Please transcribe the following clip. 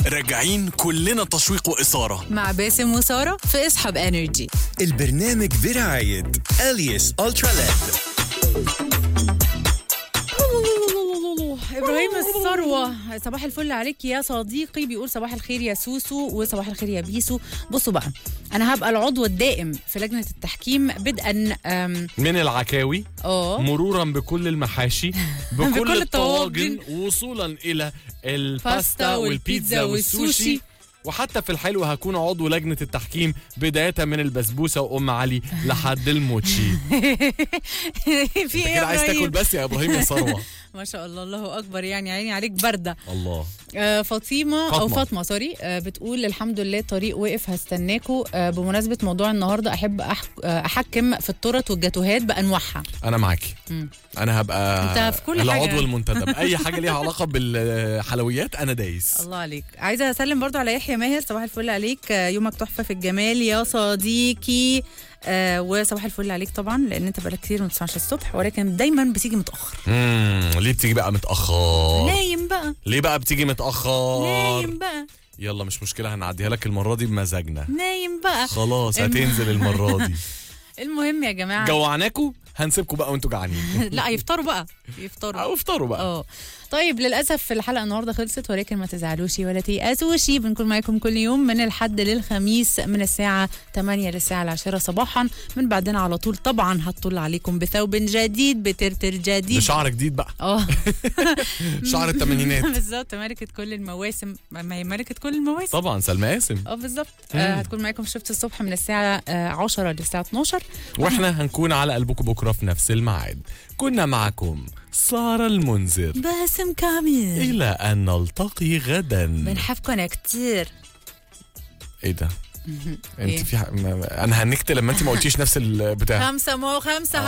راجعين كلنا تشويق وإثارة مع باسم وسارة في اصحاب انرجي البرنامج برعاية اليس الترا ليد ابراهيم الثروه صباح الفل عليك يا صديقي بيقول صباح الخير يا سوسو وصباح الخير يا بيسو بصوا بقى انا هبقى العضو الدائم في لجنه التحكيم بدءا أم، من العكاوي اه مرورا بكل المحاشي بكل بكل الطواجن. الطواجن وصولا الى الباستا باستا والبيتزا والبيتزا والسوشي. والسوشي وحتى في الحلو هكون عضو لجنة التحكيم بداية من البسبوسة وأم علي لحد الموتشي في ايه كده يا عايز تاكل ابراهيم بس يا إبراهيم يا ثروة ما شاء الله الله اكبر يعني عيني عليك برده الله آه، فاطمه او فاطمة. فاطمه سوري آه، بتقول الحمد لله الطريق وقف هستناكوا آه، بمناسبه موضوع النهارده احب أح- آه، احكم في التورت والجاتوهات بانواعها أنا معاكي مم. أنا هبقى أنت في كل العضو حاجة. المنتدب أي حاجة ليها علاقة بالحلويات أنا دايس الله عليك عايزه اسلم برضو على يحيى ماهر صباح الفل عليك آه، يومك تحفه في الجمال يا صديقي آه وصباح الفل عليك طبعا لان انت بقالك كتير ما بتسمعش الصبح ولكن دايما بتيجي متاخر مم. ليه بتيجي بقى متأخر نايم بقى ليه بقى بتيجي متأخر نايم بقى يلا مش مشكلة هنعديها لك المرة دي بمزاجنا نايم بقى خلاص الم- هتنزل المرة دي المهم يا جماعه جوعناكوا هنسيبكوا بقى وانتوا جعانين لا يفطروا بقى يفطروا او افطروا بقى اه طيب للاسف الحلقه النهارده خلصت ولكن ما تزعلوش ولا تيأسوش بنكون معاكم كل يوم من الحد للخميس من الساعه 8 للساعه 10 صباحا من بعدنا على طول طبعا هتطل عليكم بثوب جديد بترتر جديد لشعر جديد بقى اه شعر الثمانينات بالظبط ملكه كل المواسم ما هي ملكه كل المواسم طبعا سلمى قاسم اه بالظبط آه هتكون معاكم في شفت الصبح من الساعه آه 10 للساعه 12 واحنا هنكون على قلبكم بكره في نفس الميعاد كنا معكم سارة المنذر باسم كامل الى ان نلتقي غدا بنحبكم كتير ايه ده إيه؟ انت في ح... ما... انا هنكت لما انت ما قلتيش نفس البتاع خمسة مو خمسة